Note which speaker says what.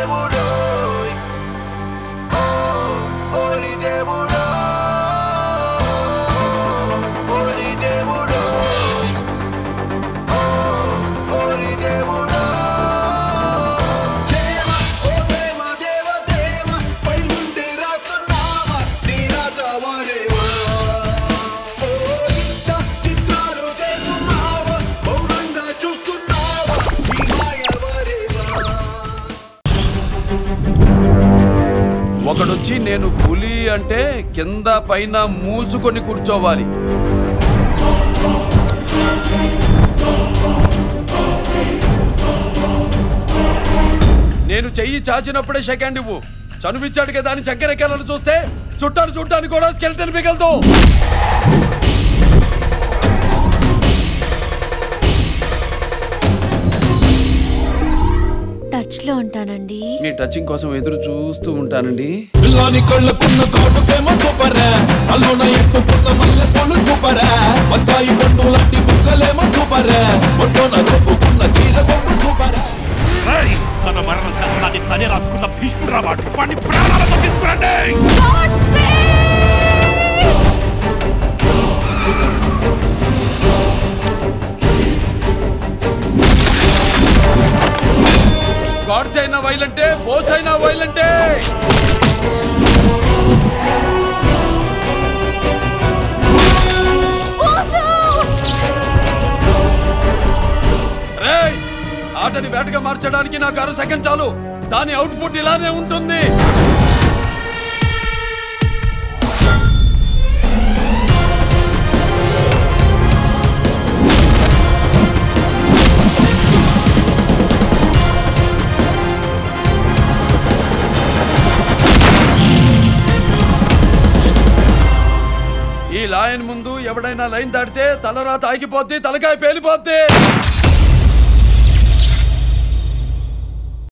Speaker 1: దేవుడో ఓ ఓరి దేవుడో ఓరి దేవుడో ఓ ఓరి దేవుడో దేవ ఓ దేవ దేవ దేవ పైనుండి రాస్తున్నావా నీ రాత వారేవా ఓ ఇంత చిత్రాలు చేస్తున్నావా మౌనంగా చూస్తున్నావా నీ మాయ వారేవా
Speaker 2: ఒకడొచ్చి నేను పులి అంటే కింద పైన మూసుకొని కూర్చోవాలి నేను చెయ్యి చాచినప్పుడే సెకండ్ ఇవ్వు చనువిచ్చాడు కదా అని చక్కెరెక్కాలను చూస్తే చుట్టాను చుట్టాను కూడా స్కెల్టన్ మిగలదు
Speaker 3: టచ్ లో ఉంటానండి
Speaker 2: మీ టచింగ్ కోసం ఎదురు చూస్తూ ఉంటానండి
Speaker 4: పిల్లాని కళ్ళకున్న కాటుకేమో సూపర్ అల్లోన ఎక్కుకున్న మల్లె పూలు సూపర్ బత్తాయి పండు లాంటి బుక్కలేమో సూపర్ ఒట్టోన దొప్పుకున్న చీర బొమ్మ సూపర్
Speaker 5: రేయ్, తన మరణ శాసనాన్ని తనే రాసుకున్న భీష్ముడు రావాడు వాడిని ప్రాణాలతో తీసుకురండి
Speaker 2: గాడ్స్ అయినా వైలంటే బోస్ అయినా వైలంటే రేయ్ ఆటని వేటగా మార్చడానికి నాకు అర సెకండ్ చాలు దాని అవుట్పుట్ ఇలానే ఉంటుంది ఈ లైన్ ముందు ఎవడైనా లైన్ దాటితే తలరాత ఆగిపోద్ది తలకాయ పేలిపోద్ది